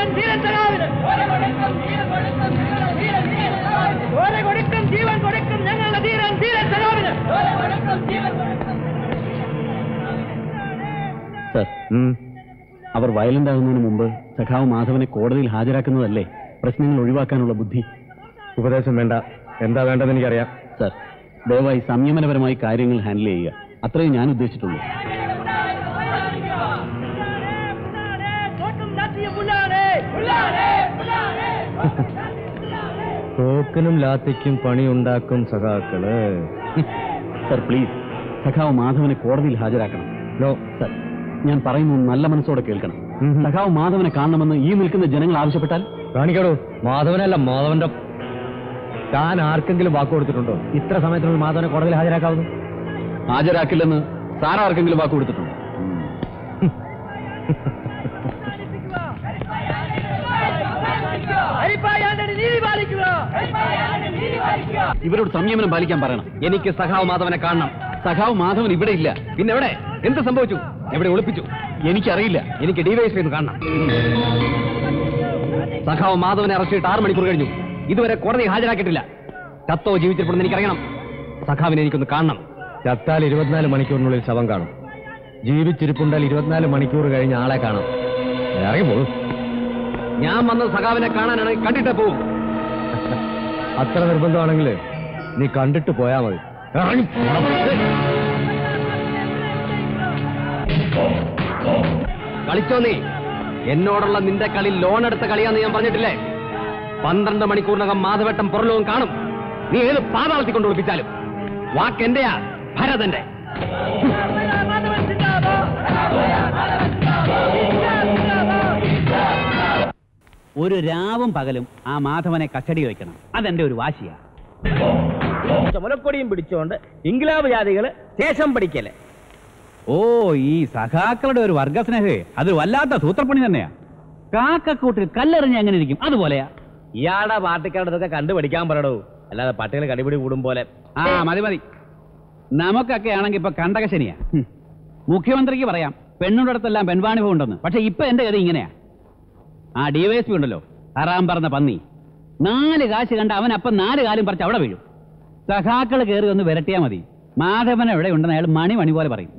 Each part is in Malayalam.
ധീരൻ സഖാവിന് ഓര കൊടുക്കും ജീവൻ കൊടുക്കും ഞങ്ങളുടെ ധീരൻ ധീരൻ സഖാവിന് സർ അവർ വയലന്റ് ആകുന്നതിന് മുമ്പ് സഖാവ് മാധവനെ കോടതിയിൽ ഹാജരാക്കുന്നതല്ലേ പ്രശ്നങ്ങൾ ഒഴിവാക്കാനുള്ള ബുദ്ധി ഉപദേശം വേണ്ട എന്താ വേണ്ടതെന്ന് എനിക്കറിയാം സർ ദയവായി സംയമനപരമായി കാര്യങ്ങൾ ഹാൻഡിൽ ചെയ്യുക അത്രയും ഞാൻ ഉദ്ദേശിച്ചിട്ടുള്ളൂ തോട്ടും നാട്ടിയ പുല്ലാനെ പുല്ലാനെ തോക്കിനും ലാത്തിക്കും പണിയുണ്ടാക്കും സഖാക്കള് സർ പ്ലീസ് സഖാവ് മാധവനെ കോടതിയിൽ ഹാജരാക്കണം നോ സർ ഞാൻ പറയുന്നത് നല്ല മനസ്സോടെ കേൾക്കണം സഖാവ് മാധവനെ കാണണമെന്ന് ഈ നിൽക്കുന്ന ജനങ്ങൾ ആവശ്യപ്പെട്ടാൽ കാണിക്കടോ മാധവനല്ല മാധവന്റെ താൻ ആർക്കെങ്കിലും വാക്ക് കൊടുത്തിട്ടുണ്ടോ ഇത്ര സമയത്തിനുള്ളിൽ മാധവനെ കോടതിയിൽ ഹാജരാക്കാവുന്നു ഹാജരാക്കില്ലെന്ന് സാർ ആർക്കെങ്കിലും വാക്ക് കൊടുത്തിട്ടുണ്ടോ ഹരിപ്പായാണ്ടടി നീതി പാലിക്കുക ഇവരോട് സംയമനം പാലിക്കാൻ പറയണം എനിക്ക് സഖാവ് മാധവനെ കാണണം സഖാവ് മാധവൻ ഇവിടെ ഇല്ല പിന്നെ എവിടെ എന്ത് സംഭവിച്ചു എവിടെ ഒളിപ്പിച്ചു എനിക്കറിയില്ല എനിക്ക് ഡിവൈസ് കാണണം സഖാവ് മാധവനെ അറസ്റ്റ് ചെയ്തിട്ട് ആറ് മണിക്കൂർ കഴിഞ്ഞു ഇതുവരെ കോടതി ഹാജരാക്കിയിട്ടില്ല ചത്തോ ജീവിച്ചിരിപ്പുണ്ടെന്ന് എനിക്കറിയണം സഖാവിനെ എനിക്കൊന്ന് കാണണം ചത്താൽ ഇരുപത്തിനാല് മണിക്കൂറിനുള്ളിൽ ശവം കാണും ജീവിച്ചിരിപ്പുണ്ടാൽ ഇരുപത്തിനാല് മണിക്കൂർ കഴിഞ്ഞ് ആളെ കാണാം ഇറങ്ങി പോകും ഞാൻ വന്ന സഖാവിനെ കാണാനാണ് കണ്ടിട്ടേ പോവും അത്ര നിർബന്ധമാണെങ്കിൽ നീ കണ്ടിട്ട് പോയാ മതി ഇറങ്ങി പോണം. കളിച്ചോ നീ എന്നോടുള്ള നിന്റെ കളി ലോൺ എടുത്ത കളിയാന്ന് ഞാൻ പറഞ്ഞിട്ടില്ലേ പന്ത്രണ്ട് മണിക്കൂറിനകം മാധവട്ടം പുറലോകം കാണും നീ ഏത് പാതാളത്തിൽ കൊണ്ട് ഒളിപ്പിച്ചാലും വാക്ക് എന്റെയാ ഭരതന്റെ മാധവൻ സിന്ദാബാദ് ഒരു രാവും പകലും ആ മാധവനെ കസ്റ്റഡി വയ്ക്കണം അതെന്റെ ഒരു വാശിയാ ചുമലക്കൊടിയും പിടിച്ചുകൊണ്ട് ഇംഗ്ലാബ് ജാതികള് സ്റ്റേഷൻ പഠിക്കല് ഓ ഈ സഖാക്കളുടെ ഒരു വർഗസ്നേഹേ അത് വല്ലാത്ത സൂത്രപ്പണി തന്നെയാ കാക്കക്കൂട്ടിൽ കല്ലെറിഞ്ഞ് എങ്ങനെ ഇരിക്കും അതുപോലെയാ ഇയാളുടെ പാർട്ടിക്കാരുടെ ഇതൊക്കെ കണ്ടു പഠിക്കാൻ പറയടൂ അല്ലാതെ പട്ടികൾ കടിപിടി കൂടും പോലെ ആ മതി മതി നമുക്കൊക്കെ ആണെങ്കിൽ ഇപ്പൊ കണ്ടകശനിയാ ഹും. മുഖ്യമന്ത്രിക്ക് പറയാം പെണ്ണുടെ അടുത്തെല്ലാം പെൺവാണിഭം ഉണ്ടെന്ന് പക്ഷെ ഇപ്പൊ എന്റെ ഗതി ഇങ്ങനെയാ ആ ഡിവൈഎസ്പി ഉണ്ടല്ലോ ഹറാം പറഞ്ഞ പന്നി നാല് കാശ് കണ്ട അവൻ അപ്പം നാല് കാലും പറിച്ച് അവിടെ വീഴും സഖാക്കൾ കയറി ഒന്ന് വിരട്ടിയാ മതി മാധവൻ എവിടെ ഉണ്ടെന്ന് അയാൾ മണി മണി പോലെ പറയും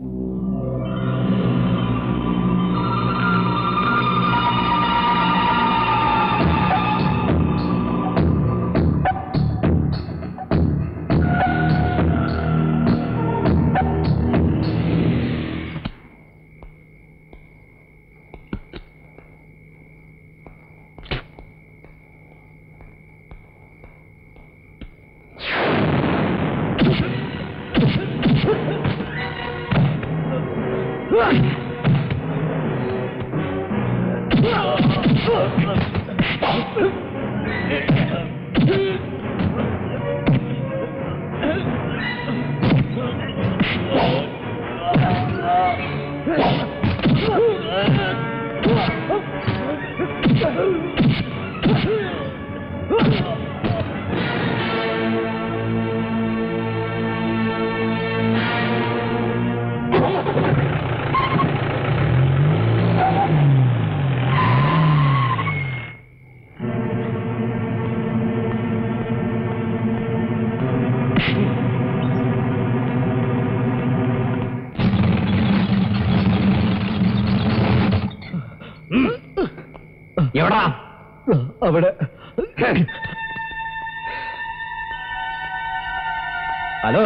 എവിടാ അവിടെ ഹലോ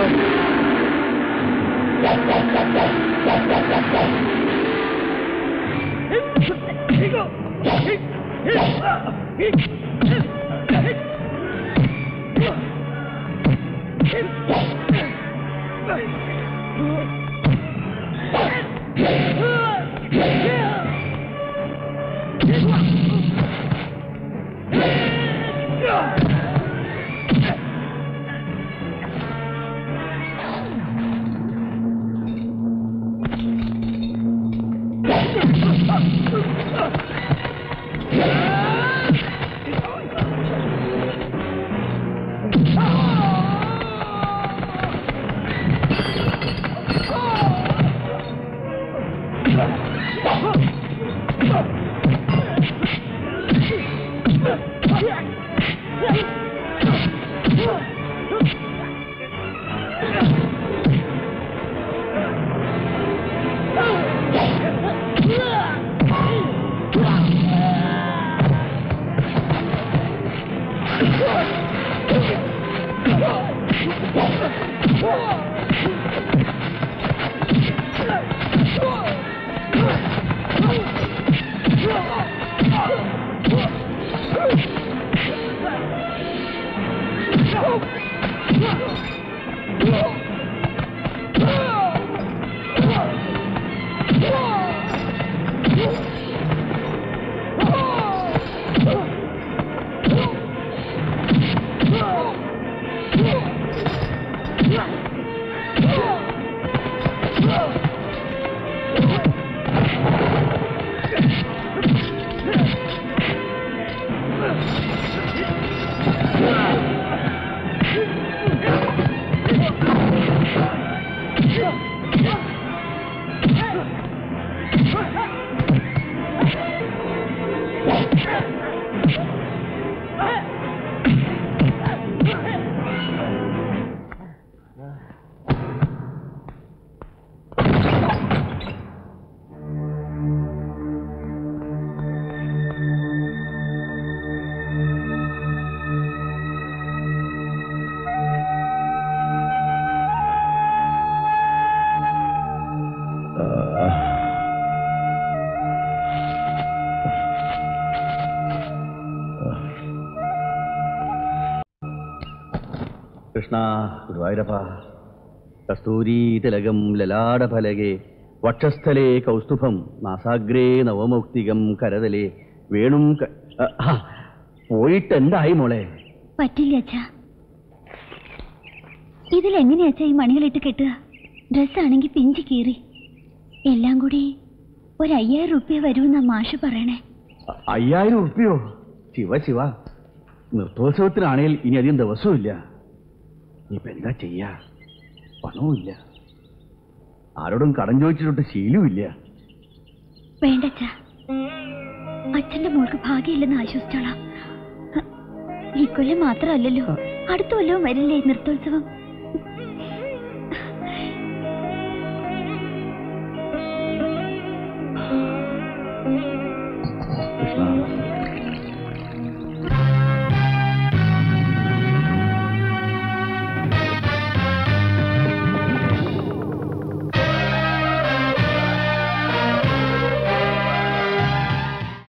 കൃഷ്ണ ഗുരുവായൂരപ്പ കസ്തൂരി തിലകം ലലാടഫലകെ വക്ഷസ്ഥലേ കൗസ്തുഭം നാസാഗ്രേ നവമൗക്തികം കരതലേ വേണും ക- ആ, ആ, പോയിട്ട് എന്തായി മോളെ പറ്റില്ല അച്ഛാ ഇതിലെങ്ങനെയാ അച്ഛാ ഈ മണികളിട്ട് കെട്ടുക ഡ്രസ്സാണെങ്കിൽ പിഞ്ചി കീറി എല്ലാം കൂടി ഒരു അയ്യായിരം റുപ്യ വരുമെന്നാ മാഷ് പറയണേ അ- അയ്യായിരം ഉറുപ്പിയോ ശിവ ശിവ നൃത്തോത്സവത്തിനാണേൽ ഇനി അധികം ദിവസവും ഇല്ല ഇനിയിപ്പോ എന്താ ചെയ്യാ പണവുമില്ല ആരോടും കടം ചോദിച്ചിട്ട് ശീലവുമില്ല വേണ്ട അച്ഛാ അച്ഛന്റെ മോൾക്ക് ഭാഗ്യമില്ലെന്ന് ആശ്വസിച്ചോളാം ഈ കൊല്ലം മാത്രമല്ലല്ലോ അടുത്ത കൊല്ലവും വരില്ലേ നൃത്തോത്സവം